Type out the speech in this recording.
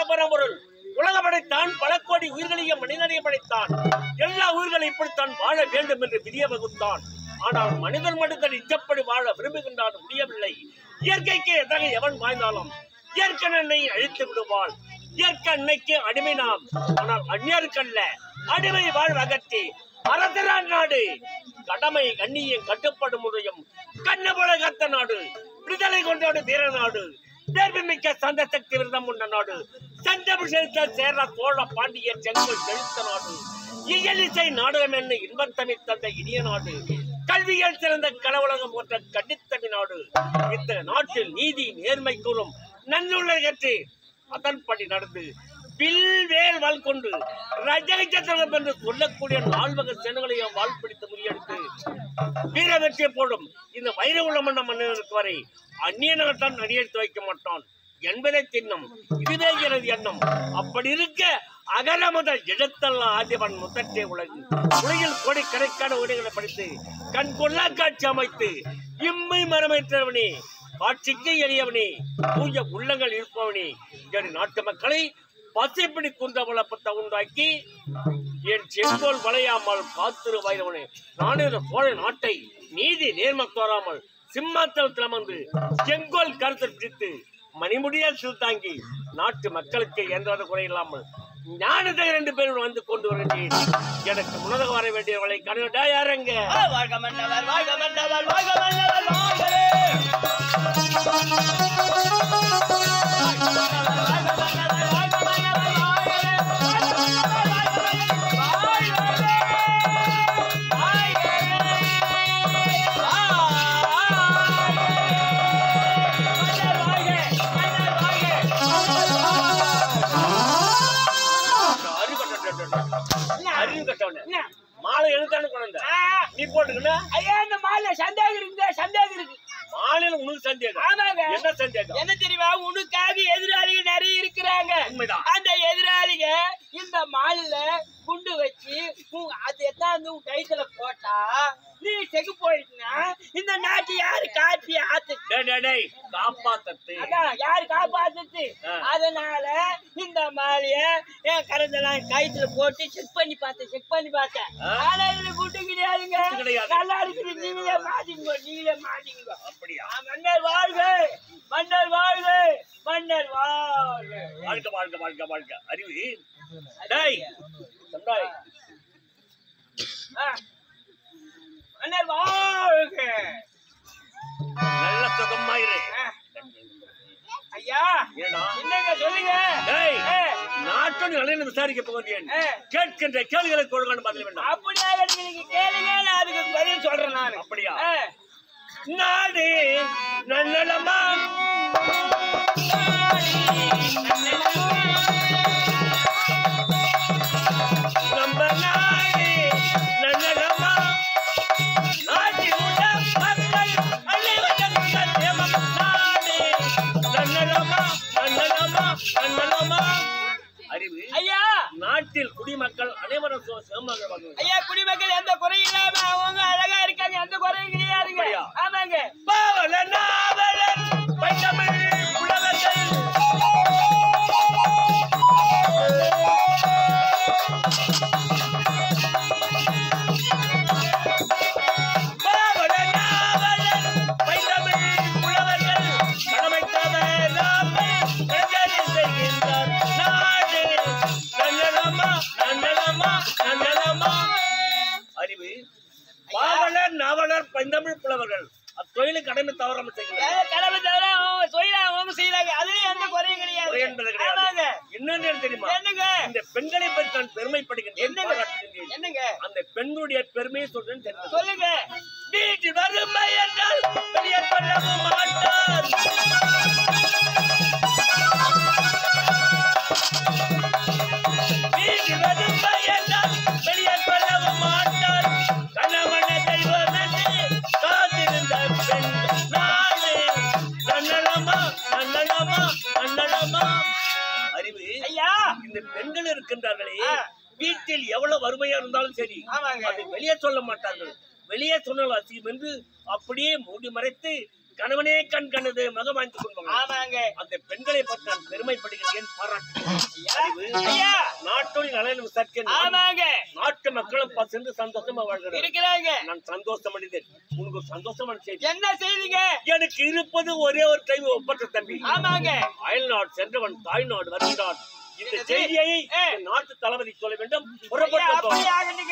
பரம்பொருள் உலக படைத்தான் பல கோடி உயிர்களையும் மனிதனையும் படைத்தான் எல்லா உயிர்களும் இப்படித்தான் வாழ வேண்டும் என்று விதிய வகுத்தான் ஆனால் மனிதன் மனிதன் இச்சப்படி வாழ விரும்புகின்றான் முடியவில்லை இயற்கைக்கு எதிராக எவன் வாழ்ந்தாலும் இயற்கை அன்னை அழித்து விடுவாள் இயற்கை அன்னைக்கு அடிமை நாம் ஆனால் அந்நியருக்கல்ல அடிமை வாழ் அகற்றி அரசரான் நாடு கடமை கண்ணியம் கட்டுப்பாடு முறையும் கண்ணபுல கத்த நாடு விடுதலை கொண்டாடு வீர நாடு தேர்வுமிக்க சந்த சக்தி விரதம் கொண்ட நாடு சந்தமிழ் செலுத்த சேர சோழ பாண்டிய செங்கல் செலுத்த நாடு இயலிசை நாடகம் என்ன இன்பத்தமி தந்த இனிய நாடு கல்வியில் சிறந்த கலவுலகம் போன்ற கண்டித்தமி நாடு இந்த நாட்டில் நீதி நேர்மை கூறும் நல்லுள்ளகற்று அதன்படி நடந்து வில் வேல் வாள் கொண்டு ரஜகச்சத்திரம் என்று சொல்லக்கூடிய நால்வக சேனங்களையும் வாள் பிடித்து முறியடித்து வீர வெற்றியை போடும் இந்த வைர உள்ள மன்ன மன்னனுக்கு வரை அந்நிய நாட்டான் அடியெடுத்து வைக்க மாட்டான் என்பதை தின்னம் இதுவே எனது எண்ணம் அப்படி இருக்க அகர முதல் இடத்தெல்லாம் ஆதிவன் முதற்றே உலகு உலகில் கோடி கணக்கான உடைகளை படித்து கண் கொள்ளா காட்சி அமைத்து இம்மை மரமேற்றவனே காட்சிக்கு எளியவனே தூய உள்ளங்கள் இருப்பவனே என் நாட்டு மக்களை பசிப்பிடி குந்த பத்த உண்டாக்கி என் செங்கோல் வளையாமல் காத்திரு வைரவனே நானே இந்த சோழ நாட்டை நீதி நேர்ம தோறாமல் சிம்மாசனத்தில் அமர்ந்து செங்கோல் கருத்தில் பிடித்து மணிமுடியால் சிறுதாங்கி நாட்டு மக்களுக்கு எந்த குறை இல்லாமல் ஞானத்தை ரெண்டு பேரும் வந்து கொண்டு வருகிறேன் எனக்கு முன்னதாக வர வேண்டியவர்களை கனடா யாருங்க வாழ்க மன்னவர் வாழ்க மன்னவர் வாழ்க மன்னவர் வாழ்கவே அறிவு கட்டவன மாலை எழுத்தானு கொண்டு நீ போட்டுக்கணும் ஐயா இந்த மாலை சந்தேகம் இருக்கு சந்தேகம் இருக்கு மாலையில உனக்கு சந்தேகம் ஆமாங்க என்ன சந்தேகம் என்ன தெரியுமா உனக்காக எதிராளிகள் நிறைய இருக்கிறாங்க உண்மைதான் அந்த எதிராளிங்க இந்த மாலில குண்டு வச்சு உன் அது எத்தாந்து உன் கைத்துல போட்டா நீ செகு போயிட்டுனா இந்த நாட்டு யாரு காப்பி ஆத்து டேய், டேய், டேய், காப்பாத்தத்து அதான் யாரு காப்பாத்துச்சு ஆ. அதனால இந்த மாலைய என் கரந்தெல்லாம் கைத்துல போட்டு செக் பண்ணி பார்த்தேன் செக் பண்ணி பார்த்தேன் ஆ. ஆனா இதுல குண்டு கிடையாதுங்க குண்டு கிடையாது. நல்லா இருக்குது நீங்களே மாட்டிங்க நீங்களே மாட்டிங்க அப்படியா ஆ, மன்னர் வாழ்க மன்னர் வாழ்க மன்னர் வாழ்க வாழ்க வாழ்க வாழ்க வாழ்க அறிவு டேய் தந்தாய் ஆ. மன்னர் வாழ்க நல்ல சுகமாயிரு ஆ. ஐயா ஏடா என்னங்க சொல்லுங்க டேய் ஆ. நாட்டு நிலையில விசாரிக்க போகிறேன் ஆ. கேட்கின்ற கேள்விகளுக்கு ஒழுங்கான பதில் வேண்டாம் அப்படியா எனக்கு நீங்க கேளுங்க நான் அதுக்கு பதில் சொல்றேன் நான் அப்படியா நாடு நன்னலமா நம்ம நாடு நன்னலமா நாட்டில் உள்ள மக்கள் அனைவரும் சத்தியமம் நாடு நன்னலமா நன்னலமா நன்னலமா அறிவு ஐயா நாட்டில் குடிமக்கள் அனைவரும் சு- சுகமாக வாழ்வார்கள். ஐயா குடிமக்கள் எந்த குறையும் இல்லாம அவங்க அழகா இருக்காங்க எந்த குறையும் கிடையாதுங்க அப்படியா? ஆமாங்க பாவல நாவலர் பைந்தமிழ் புலவர்கள் பாவல நாவலர் பைந்தமிழ் புலவர்கள் கடமை தவறாமல் கஞ்சரி செய்கின்றார் நாடு நன்னலமா நன்னலமா நன்னலமா அறிவு பாவலர் நாவலர் பைந்தமிழ் புலவர்கள் அத்தொழிலுக்கு கடமை தவறாமல் செய்கிறார் ஏதோ கடமை தவிர அவங்க தொழில அவங்க செய்யறாங்க அதுலயும் எந்த குறையும் குறை கிடையாது என்பது ஆமாங்க கிடையாது இன்னொன்று என்ன தெரியுமா என்னங்க இந்த பெண்களை பற்றி நான் பெருமைப்படுகின்றேன் என்னங்க பாராட்டுகின்றேன். என்னங்க அந்த பெண்களுடைய பெருமையை சொல்றேன் தெரிந்து சொல்லுங்க வீட்டில் வறுமை என்றால் வெளியே கொள்ளவும் மாட்டார் வீட்டில் வறுமை என்றால் வெளியே கொள்ளவும் மாட்டார் கணவன தெய்வம் என்று காத்திருந்த பெண் நாளே நன்னலமா நன்னலமா நன்னலமா அறிவு ஐயா இந்த பெண்கள் இருக்கின்றார்களே ஆ. வீட்டில் எவ்வளவு வறுமையா இருந்தாலும் சரி ஆமாங்க. அதை வெளியே சொல்ல மாட்டார்கள் வெளியே சொன்னால் அசிங்கம் என்று அப்படியே மூடி மறைத்து கணவனே கண் கண்டது மகவாய்ந்து கொள்வாங்க ஆமாங்க அந்த பெண்களை பற்றி நான் பெருமைப்படுகிறேன் பாராட்டு ஐயா நாட்டோடு நலன் விசாரிக்க நான் ஆமாங்க நாட்டு மக்களும் ப- சென்று சந்தோஷமா வாழ்கிறேன் இருக்கிறாங்க நான் சந்தோஷம் அடைந்தேன் உனக்கு ஒரு சந்தோஷமான செய்தி என்ன செய்திங்க எனக்கு இருப்பது ஒரே ஒரு டைம் ஒப்பற்ற தம்பி ஆமாங்க அயல் நாடு சென்றவன் தாய் நாடு வருகிறான் இந்த என்னது? செய்தியை ஏ. என் நாட்டு தளபதி சொல்ல வேண்டும் ஐயா, புறப்பட்டு அப்படியாக